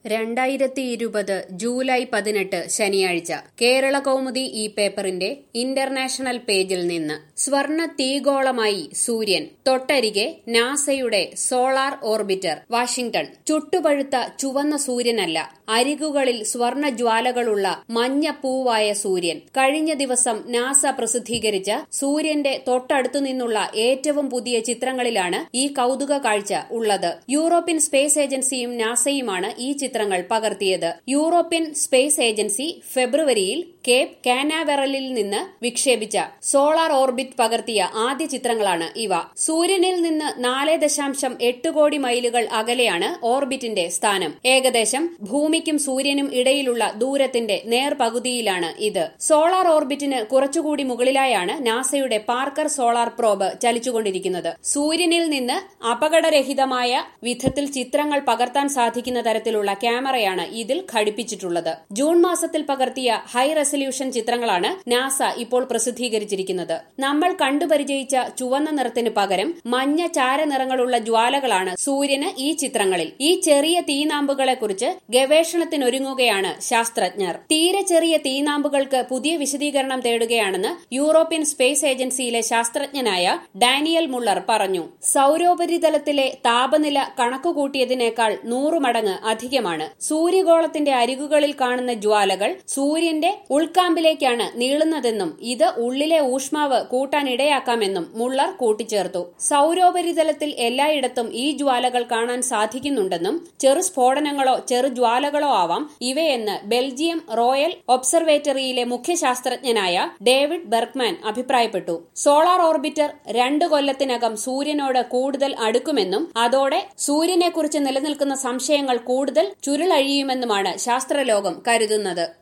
രണ്ടായിരത്തി ഇരുപത് ജൂലൈ പതിനെട്ട് ശനിയാഴ്ച കേരള കൗമുദി ഈ പേപ്പറിന്റെ ഇന്റർനാഷണൽ പേജിൽ നിന്ന് സ്വർണ തീഗോളമായി സൂര്യൻ തൊട്ടരികെ നാസയുടെ സോളാർ ഓർബിറ്റർ വാഷിംഗ്ടൺ ചുട്ടുപഴുത്ത ചുവന്ന സൂര്യനല്ല അരികുകളിൽ സ്വർണ ജ്വാലകളുള്ള മഞ്ഞ പൂവായ സൂര്യൻ കഴിഞ്ഞ ദിവസം നാസ പ്രസിദ്ധീകരിച്ച സൂര്യന്റെ തൊട്ടടുത്തു നിന്നുള്ള ഏറ്റവും പുതിയ ചിത്രങ്ങളിലാണ് ഈ കൗതുക കാഴ്ച ഉള്ളത് യൂറോപ്യൻ സ്പേസ് ഏജൻസിയും നാസയുമാണ് ഈ ചിത്രങ്ങൾ പകർത്തിയത് യൂറോപ്യൻ സ്പേസ് ഏജൻസി ഫെബ്രുവരിയിൽ കേപ്പ് കാനാവെറലിൽ നിന്ന് വിക്ഷേപിച്ച സോളാർ ഓർബിറ്റ് പകർത്തിയ ആദ്യ ചിത്രങ്ങളാണ് ഇവ സൂര്യനിൽ നിന്ന് നാല് ദശാംശം എട്ട് കോടി മൈലുകൾ അകലെയാണ് ഓർബിറ്റിന്റെ സ്ഥാനം ഏകദേശം ഭൂമിക്കും സൂര്യനും ഇടയിലുള്ള ദൂരത്തിന്റെ നേർപകുതിയിലാണ് ഇത് സോളാർ ഓർബിറ്റിന് കുറച്ചുകൂടി മുകളിലായാണ് നാസയുടെ പാർക്കർ സോളാർ പ്രോബ് ചലിച്ചുകൊണ്ടിരിക്കുന്നത് സൂര്യനിൽ നിന്ന് അപകടരഹിതമായ വിധത്തിൽ ചിത്രങ്ങൾ പകർത്താൻ സാധിക്കുന്ന തരത്തിലുള്ള ക്യാമറയാണ് ഇതിൽ ഘടിപ്പിച്ചിട്ടുള്ളത് ജൂൺ മാസത്തിൽ പകർത്തിയ ഹൈ റെസല്യൂഷൻ ചിത്രങ്ങളാണ് നാസ ഇപ്പോൾ പ്രസിദ്ധീകരിച്ചിരിക്കുന്നത് നമ്മൾ കണ്ടുപരിചയിച്ച ചുവന്ന നിറത്തിന് പകരം മഞ്ഞ ചാരനിറങ്ങളുള്ള ജ്വാലകളാണ് സൂര്യന് ഈ ചിത്രങ്ങളിൽ ഈ ചെറിയ തീനാമ്പുകളെക്കുറിച്ച് ഗവേഷണത്തിനൊരുങ്ങുകയാണ് ശാസ്ത്രജ്ഞർ തീരെ ചെറിയ തീനാമ്പുകൾക്ക് പുതിയ വിശദീകരണം തേടുകയാണെന്ന് യൂറോപ്യൻ സ്പേസ് ഏജൻസിയിലെ ശാസ്ത്രജ്ഞനായ ഡാനിയൽ മുള്ളർ പറഞ്ഞു സൌരോപരിതലത്തിലെ താപനില കണക്കുകൂട്ടിയതിനേക്കാൾ നൂറു മടങ്ങ് അധികമാണ് സൂര്യഗോളത്തിന്റെ അരികുകളിൽ കാണുന്ന ജ്വാലകൾ സൂര്യന്റെ ഉൾക്കാമ്പിലേക്കാണ് നീളുന്നതെന്നും ഇത് ഉള്ളിലെ ഊഷ്മാവ് കൂട്ടാനിടയാക്കാമെന്നും മുള്ളർ കൂട്ടിച്ചേർത്തു സൌരോപരിതലത്തിൽ എല്ലായിടത്തും ഈ ജ്വാലകൾ കാണാൻ സാധിക്കുന്നുണ്ടെന്നും ചെറു സ്ഫോടനങ്ങളോ ചെറു ജ്വാലകളോ ആവാം ഇവയെന്ന് ബെൽജിയം റോയൽ ഒബ്സർവേറ്ററിയിലെ മുഖ്യ ശാസ്ത്രജ്ഞനായ ഡേവിഡ് ബെർഗ്മാൻ അഭിപ്രായപ്പെട്ടു സോളാർ ഓർബിറ്റർ രണ്ടു കൊല്ലത്തിനകം സൂര്യനോട് കൂടുതൽ അടുക്കുമെന്നും അതോടെ സൂര്യനെക്കുറിച്ച് നിലനിൽക്കുന്ന സംശയങ്ങൾ കൂടുതൽ ചുരുളഴിയുമെന്നുമാണ് ശാസ്ത്രലോകം കരുതുന്നത്